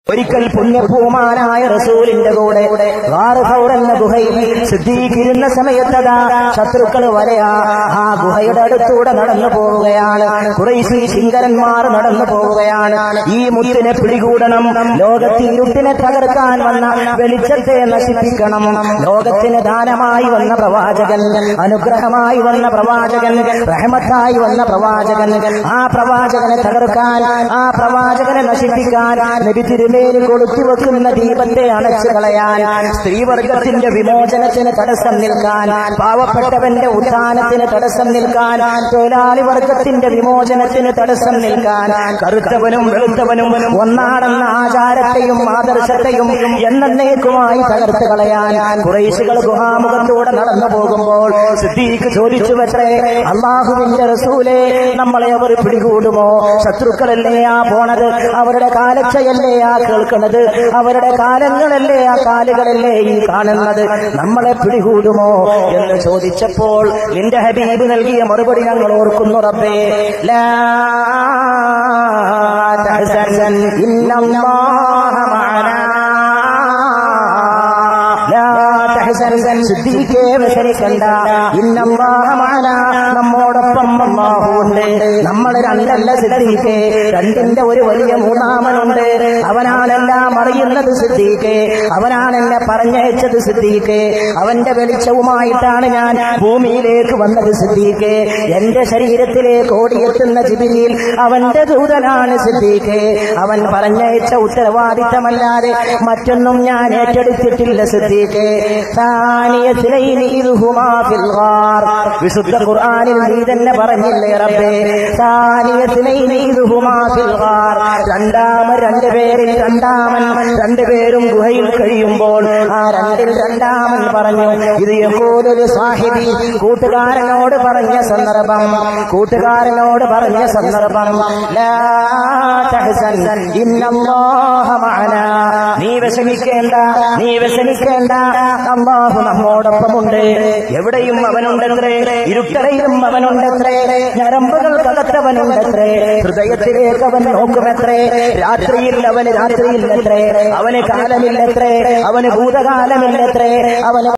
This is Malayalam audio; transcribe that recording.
ഒരിക്കൽ പുണ്യഭൂമാനായ റസൂലിന്റെ കൂടെ ഗാറ് ഥൗർ എന്ന ഗുഹയിൽ സിദ്ധീകരിക്കുന്ന സമയത്തതാ ശത്രുക്കൾ വരെയാ ആ ഗുഹയുടെ അടുത്തൂടെ നടന്നു പോവുകയാണ് കുറേശ്രീ ശിങ്കരന്മാർ നടന്നു പോവുകയാണ് ഈ മുത്തിനെ പിടികൂടണം ലോകത്തിൽ ഇരുട്ടിനെ തകർക്കാൻ വന്ന വെളിച്ചത്തെ നശിപ്പിക്കണം ലോകത്തിന് ദാനമായി വന്ന പ്രവാചകൻ അനുഗ്രഹമായി വന്ന പ്രവാചകൻ റഹമത്തായി വന്ന പ്രവാചകൻ ആ പ്രവാചകനെ തകർക്കാൻ ആ പ്രവാചകനെ നശിപ്പിക്കാൻ നബി തിരുമേനി കൊളുത്തി വെക്കുന്ന ദീപത്തെ അണച്ചു കളയാൻ സ്ത്രീവർഗത്തിന്റെ വിമോചനത്തിന് തടസ്സം നിൽക്കാൻ പാവപ്പെട്ടവന്റെ ഉത്ഥാനത്തിന് തടസ്സം നിൽക്കാൻ തൊഴിലാളി വർഗത്തിന്റെ വിമോചനത്തിന് തടസ്സം നിൽക്കാൻ കറുത്തവനും വെളുത്തവനും ഒന്നാണെന്ന ആചാരത്തെയും ആദർശത്തെയും എന്നേക്കുമായി തകർത്ത് കളയാൻ കുറേശികൾ ഗുഹാമുഖത്തൂടെ നടന്നു പോകുമ്പോൾ സിദ്ദീഖ് ചോദിച്ചു വെത്രേ അള്ളാഹുവിന്റെ റസൂലെ നമ്മളെ അവർ പിടികൂടുമോ ശത്രുക്കളല്ലേ ആ പോണത് അവരുടെ കാലക്ഷയല്ലേ ആ കേൾക്കുന്നത് അവരുടെ കാലങ്ങളല്ലേ ആ കാലുകളല്ലേ ഈ കാണുന്നത് നമ്മളെ പിടികൂടുമോ എന്ന് ചോദിച്ചപ്പോൾ നിന്റെ ഹബീബ് നൽകിയ മറുപടി ഞങ്ങൾ ഓർക്കുന്നു റബ്ബേ ലാ തഹ്സൻ ഇന്നല്ലാഹ മഅനാ ലാ തഹ്സൻ സിദ്ദീഖേ വിഷമിക്കണ്ട ഇന്നല്ലാഹ മഅനാ നമ്മോടൊപ്പം അല്ലാഹു ഉണ്ട് നമ്മൾ രണ്ടല്ല സിദ്ദീഖേ രണ്ടിന്റെ ഒരു വലിയ മൂന്നാമനുണ്ട് അവനാണെല്ലാം അറിയുന്നത് സിദ്ദീഖേ അവനാണെന്നെ പറഞ്ഞയച്ചത് സിദ്ദീഖേ അവന്റെ വെളിച്ചവുമായിട്ടാണ് ഞാൻ ഭൂമിയിലേക്ക് വന്നത് സിദ്ദീഖേ എന്റെ ശരീരത്തിലേക്ക് ഓടിയെത്തുന്ന ജിബിലിയിൽ അവന്റെ ദൂതനാണ് സിദ്ദീഖേ അവൻ പറഞ്ഞയച്ച ഉത്തരവാദിത്തമല്ലാതെ മറ്റൊന്നും ഞാൻ ഏറ്റെടുത്തിട്ടില്ല സിദ്ദീഖേ ثانيتين إذ هما في الغار വിശുദ്ധ ഖുർആനിൽ നീ തന്നെ പറഞ്ഞില്ലേ റബ്ബേ ثانيتين إذ هما في الغار രണ്ടാമൻ രണ്ടുപേരിൽ രണ്ടാമൻ രണ്ടുപേരും ഗുഹയിൽ കഴിയുമ്പോൾ ആ രണ്ടിൽ രണ്ടാമൻ പറഞ്ഞു ഇത് യഹൂദൊരു സാഹിബി കൂട്ടുകാരനോട് പറഞ്ഞ സന്ദർഭം കൂട്ടുകാരനോട് പറഞ്ഞ സന്ദർഭം ലാ തഹ്സൻ ഇന്നല്ലാഹ മഅനാ നീ വിഷമിക്കേണ്ട നീ വിഷമിക്കേണ്ട അള്ളാഹു നമ്മോടൊപ്പമുണ്ട് എവിടെയും അവനുണ്ടത്രേ ഇരുട്ടറയിലും അവനുണ്ടത്രേ ഞരമ്പുകൾ കകത്തവനുണ്ടത്രേ ഹൃദയത്തിലേക്ക് അവൻ നോക്കുമത്രേ രാത്രിയിൽ അവന് രാത്രിയില്ലത്രേ അവന് കാലമില്ലത്രേ അവന് ഭൂതകാലമില്ലത്രേ അവന്